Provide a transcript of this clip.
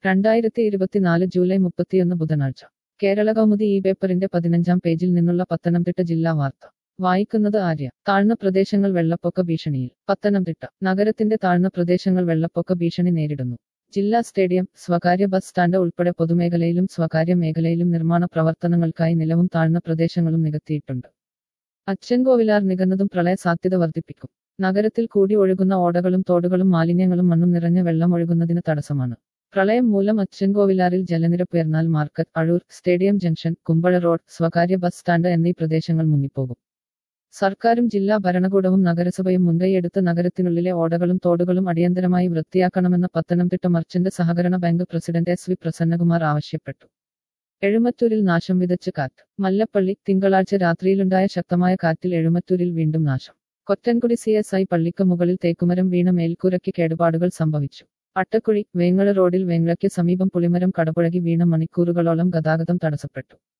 രണ്ടായിരത്തി ഇരുപത്തിനാല് ജൂലൈ മുപ്പത്തിയൊന്ന് ബുധനാഴ്ച കേരള കൗമുദി ഈ പേപ്പറിന്റെ പതിനഞ്ചാം പേജിൽ നിന്നുള്ള പത്തനംതിട്ട ജില്ലാ വാർത്ത വായിക്കുന്നത് ആര്യ താഴ്ന്ന പ്രദേശങ്ങൾ വെള്ളപ്പൊക്ക ഭീഷണിയിൽ പത്തനംതിട്ട നഗരത്തിന്റെ താഴ്ന്ന പ്രദേശങ്ങൾ വെള്ളപ്പൊക്ക ഭീഷണി നേരിടുന്നു ജില്ലാ സ്റ്റേഡിയം സ്വകാര്യ ബസ് സ്റ്റാൻഡ് ഉൾപ്പെടെ പൊതുമേഖലയിലും സ്വകാര്യ മേഖലയിലും നിർമ്മാണ പ്രവർത്തനങ്ങൾക്കായി നിലവും താഴ്ന്ന പ്രദേശങ്ങളും നികത്തിയിട്ടുണ്ട് അച്ചൻകോവിലാർ നികന്നതും പ്രളയ സാധ്യത വർദ്ധിപ്പിക്കും നഗരത്തിൽ കൂടി ഒഴുകുന്ന ഓടകളും തോടുകളും മാലിന്യങ്ങളും മണ്ണും നിറഞ്ഞ വെള്ളം ഒഴുകുന്നതിന് തടസ്സമാണ് പ്രളയം മൂലം അച്ചൻകോവിലാറിൽ ജലനിരപ്പ് ഉയർന്നാൽ market Azhoor stadium junction Kumbazha road സ്വകാര്യ ബസ് സ്റ്റാൻഡ് എന്നീ പ്രദേശങ്ങൾ മുങ്ങിപ്പോകും സർക്കാരും ജില്ലാ ഭരണകൂടവും നഗരസഭയും മുൻകൈയെടുത്ത് നഗരത്തിനുള്ളിലെ ഓടകളും തോടുകളും അടിയന്തരമായി വൃത്തിയാക്കണമെന്ന് പത്തനംതിട്ട മർച്ചന്റ് സഹകരണ bank president S V Prasannakumar ആവശ്യപ്പെട്ടു എഴുമറ്റൂരിൽ നാശം വിതച്ച് കാറ്റ് മല്ലപ്പള്ളി തിങ്കളാഴ്ച രാത്രിയിലുണ്ടായ ശക്തമായ കാറ്റിൽ എഴുമറ്റൂരിൽ വീണ്ടും നാശം കൊറ്റൻകുടി സി എസ് ഐ പള്ളിക്ക് മുകളിൽ തേക്കുമരം വീണ മേൽക്കൂരയ്ക്ക് കേടുപാടുകൾ സംഭവിച്ചു അട്ടക്കുഴി വേങ്ങഴ റോഡിൽ വേങ്ങഴയ്ക്ക് സമീപം പുളിമരം കടപുഴകി വീണ മണിക്കൂറുകളോളം ഗതാഗതം തടസ്സപ്പെട്ടു